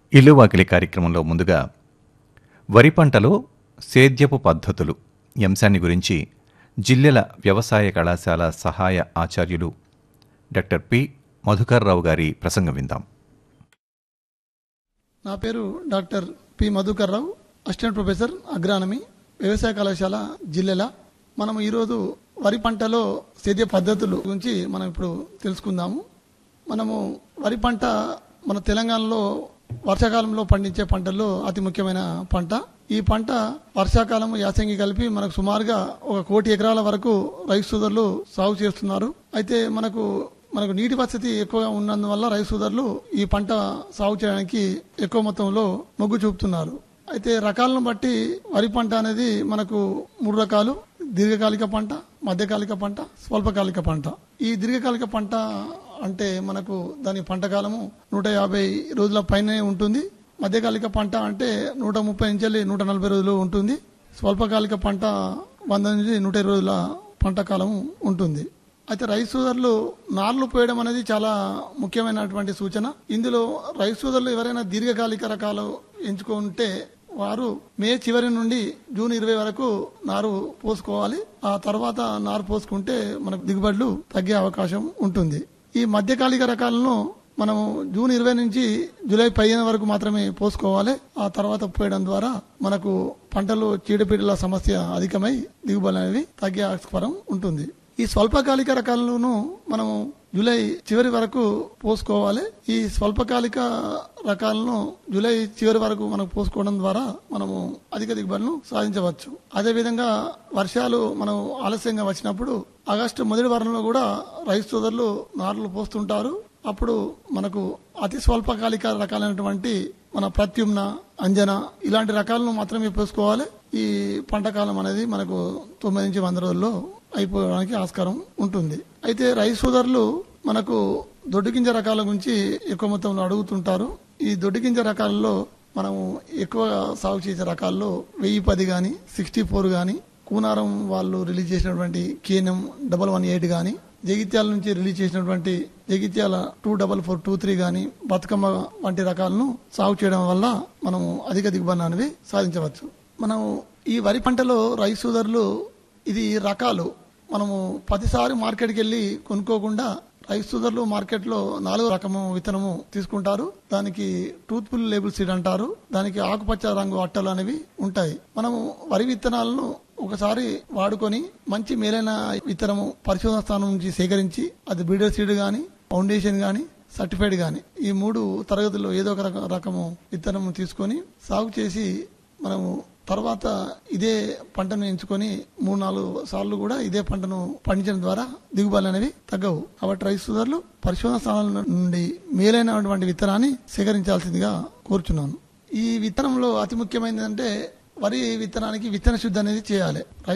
ఇల్లు వాకిలి కార్యక్రమంలో ముందుగా వరి పంటలో సేద్యపు పద్ధతులు ఈ అంశాన్ని గురించి జిల్లెల వ్యవసాయ కళాశాల సహాయ ఆచార్యులు డాక్టర్ పి మధుకర్ రావు గారి ప్రసంగం విందాం నా పేరు doctor P Madhukar Rao assistant professor agronomy వ్యవసాయ కళాశాల జిల్లెల మనం ఈరోజు వరి పంటలో సేద్య పద్ధతులు గురించి మనం ఇప్పుడు తెలుసుకుందాము మనము వరి పంట మన తెలంగాణలో వర్షాకాలంలో పండించే పంటల్లో అతి ముఖ్యమైన పంట ఈ పంట వర్షాకాలం యాసంగి కలిపి మనకు సుమారుగా ఒక కోటి ఎకరాల వరకు రైతు సోదరులు సాగు చేస్తున్నారు అయితే మనకు మనకు నీటి వసతి ఎక్కువగా ఉన్నందువల్ల రైతు సోదరులు ఈ పంట సాగు చేయడానికి ఎక్కువ మొత్తంలో మొగ్గు చూపుతున్నారు అయితే రకాలను బట్టి వరి పంట అనేది మనకు మూడు రకాలు దీర్ఘకాలిక పంట మధ్యకాలిక పంట స్వల్పకాలిక పంట ఈ దీర్ఘకాలిక పంట అంటే మనకు దాని పంట కాలము నూట యాభై రోజుల పైనే ఉంటుంది మధ్యకాలిక పంట అంటే నూట ముప్పై నుంచి నూట నలభై రోజులు ఉంటుంది స్వల్పకాలిక పంట వంద నుంచి నూట ఇరవై రోజుల పంట కాలం ఉంటుంది అయితే రైతు సోదరులు నార్లు పోయడం అనేది చాలా ముఖ్యమైనటువంటి సూచన ఇందులో రైతు సోదరులు ఎవరైనా దీర్ఘకాలిక రకాలు ఎంచుకుంటే వారు మే చివరి నుండి జూన్ ఇరవై వరకు నారు పోసుకోవాలి ఆ తర్వాత నారు పోసుకుంటే మనకు దిగుబడులు తగ్గే అవకాశం ఉంటుంది ఈ మధ్యకాలిక రకాలను మనము జూన్ ఇరవై నుంచి జూలై పదిహేను వరకు మాత్రమే పోసుకోవాలి ఆ తర్వాత పోయడం ద్వారా మనకు పంటలో చీడపీడల సమస్య అధికమై దిగుబడి అనేవి తగ్గే ఆస్కారం ఉంటుంది ఈ స్వల్పకాలిక రకాలను మనము జూలై చివరి వరకు పోసుకోవాలి ఈ స్వల్పకాలిక రకాలను జూలై చివరి వరకు మనం పోసుకోవడం ద్వారా మనము అధిక దిగుబడులను సాధించవచ్చు అదేవిధంగా వర్షాలు మనం ఆలస్యంగా వచ్చినప్పుడు ఆగస్టు మొదటి వారంలో కూడా రైతు సోదరులు నారులు పోస్తుంటారు అప్పుడు మనకు అతి స్వల్పకాలిక రకాలైనటువంటి మన ప్రత్యుమ్న అంజన ఇలాంటి రకాలను మాత్రమే పోసుకోవాలి ఈ పంట కాలం అనేది మనకు తొమ్మిది నుంచి వంద రోజుల్లో అయిపోవడానికి ఆస్కారం ఉంటుంది అయితే రైతు సోదరులు మనకు దొడ్డుగింజ రకాల గురించి ఎక్కువ మొత్తంలో అడుగుతుంటారు ఈ దొడ్డుగింజ రకాలలో మనము ఎక్కువ సాగు చేసే రకాల్లో వెయ్యి పది గాని సిక్స్టీ ఫోర్ గాని కూనారం వాళ్ళు రిలీజ్ చేసినటువంటి కేఎన్ఎం డబల్ వన్ ఎయిట్ గాని జగిత్యాల నుంచి రిలీజ్ చేసినటువంటి Jagtial two double four two three గాని బతుకమ్మ వంటి రకాలను సాగు చేయడం వల్ల మనము అధిక దిగుబడి అనేవి సాధించవచ్చు మనం ఈ వరి పంటలో రైతు సోదరులు ఇది రకాలు మనము ప్రతిసారి మార్కెట్కి వెళ్ళి కొనుక్కోకుండా రైతు సోదరులు మార్కెట్లో నాలుగో రకము విత్తనము తీసుకుంటారు దానికి టూత్ఫుల్ లేబుల్ సీడ్ అంటారు దానికి ఆకుపచ్చ రంగు అట్టలు అనేవి ఉంటాయి మనము వరి విత్తనాలను ఒకసారి వాడుకొని మంచి మేలైన విత్తనము పరిశోధన స్థానం నుంచి సేకరించి అది బ్రీడర్ సీడ్ గాని ఫౌండేషన్ గాని సర్టిఫైడ్ గాని ఈ మూడు తరగతుల్లో ఏదో ఒక రక- రకము విత్తనము తీసుకొని సాగు చేసి మనము తర్వాత ఇదే పంటను ఎంచుకొని మూడు నాలుగు సార్లు కూడా ఇదే పంటను పండించడం ద్వారా దిగుబడులు అనేవి తగ్గవు కాబట్టి రైతు సోదరులు పరిశోధన స్థానాల నుండి మేలైనటువంటి విత్తనాన్ని సేకరించాల్సిందిగా కోరుచున్నాను ఈ విత్తనంలో అతి ముఖ్యమైనది అంటే వరి విత్తనానికి విత్తన శుద్ధి అనేది చేయాలి